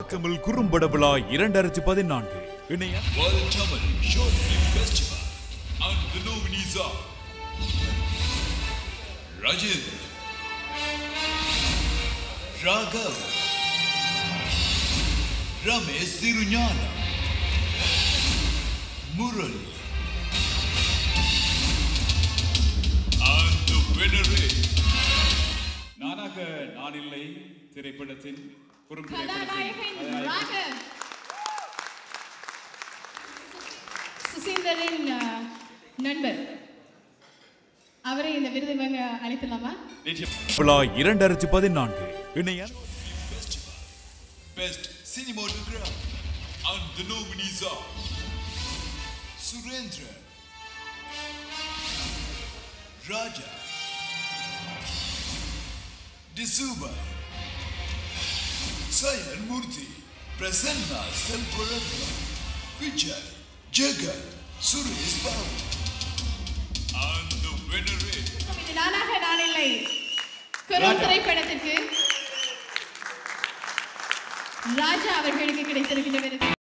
தமிழ் குறும்பட விழா இரண்டாயிரத்தி பதினான்கு இணைய World Tamil Short Film Festival and the nominees are Rajendra, Raghav, Ramesh Thirunyana, Murali, and the winner is நானாக நான் இல்லை திரைப்படத்தின் குறுந்திரைப்படத்தின் கதாநாயகன் கதாநாயகன். ராகவ் சுசீந்தரின் அஹ், நண்பர் அவரை இந்த விருது வாங்க அழைத்துலாமா நிச்சயம் விழா இரண்டாயிரத்தி பதினான்கு இணைய Festival Best Cinematography and the nominees are Surendra, Raja, Disuba, Sayan Murthy, Prasanna Selvaratna, Vijay, Jagat, Suresh Babu, and the winner is இது நானாக நான் இல்லை குரல் திரைப்படத்திற்கு ராஜா அவர்களுக்கு கிடைத்திருக்கின்ற விருது